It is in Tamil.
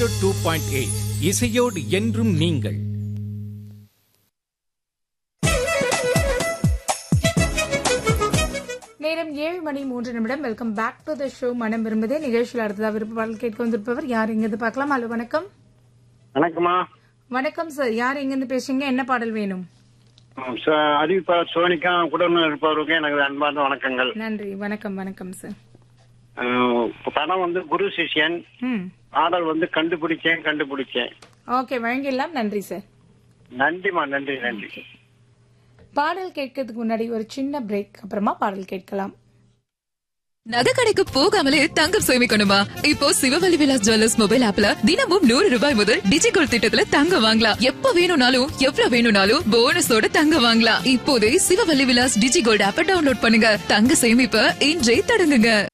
ஜீரோ டூ பாயிண்ட் எயிட் இசையோடு என்றும் நீங்கள் நேரம் ஏழு மணி மூன்று நிமிடம் welcome back to the show Manam Virumbuthe நிகழ்ச்சியில் அடுத்ததா விருப்ப பாடல் கேட்க வந்திருப்பவர் யார் எங்கிருந்து பார்க்கலாம் ஹலோ வணக்கம் வணக்கம்மா வணக்கம் சார் யார் எங்கிருந்து பேசுறீங்க என்ன பாடல் வேணும் ம், ச- அறிவிப்பாளர் சோனிக்கா குடல் இருப்பவருக்கு எனக்கு அன்பார்ந்த வணக்கங்கள் நன்றி வணக்கம் வணக்கம் சார் அஹ், படம் வந்து குரு சிஷ்யன் ம் பாடல் வந்து கண்டுபிடிச்சேன் கண்டுபிடிச்சேன் ஓகே வழங்கிடலாம் நன்றி சார் நன்றிம்மா நன்றி நன்றி பாடல் கேட்கறதுக்கு முன்னாடி ஒரு சின்ன பிரேக் அப்புறமா பாடல் கேட்கலாம் நகை கடைக்கு போகாமலே தங்கம் சேமிக்கணுமா இப்போ சிவவழி விலாஸ் ஜுவல்லர்ஸ் மொபைல் ஆப்ல தினமும் நூறு ரூபாய் முதல் டிஜிகோல் திட்டத்துல தங்கம் வாங்கலாம் எப்ப வேணும்னாலும் எவ்வளவு வேணும்னாலும் போனஸோட தங்கம் வாங்கலாம் இப்போதே சிவவழி விலாஸ் டிஜிகோல்ட் ஆப்ப டவுன்லோட் பண்ணுங்க தங்க சேமிப்ப இன்றே தொடங்குங்க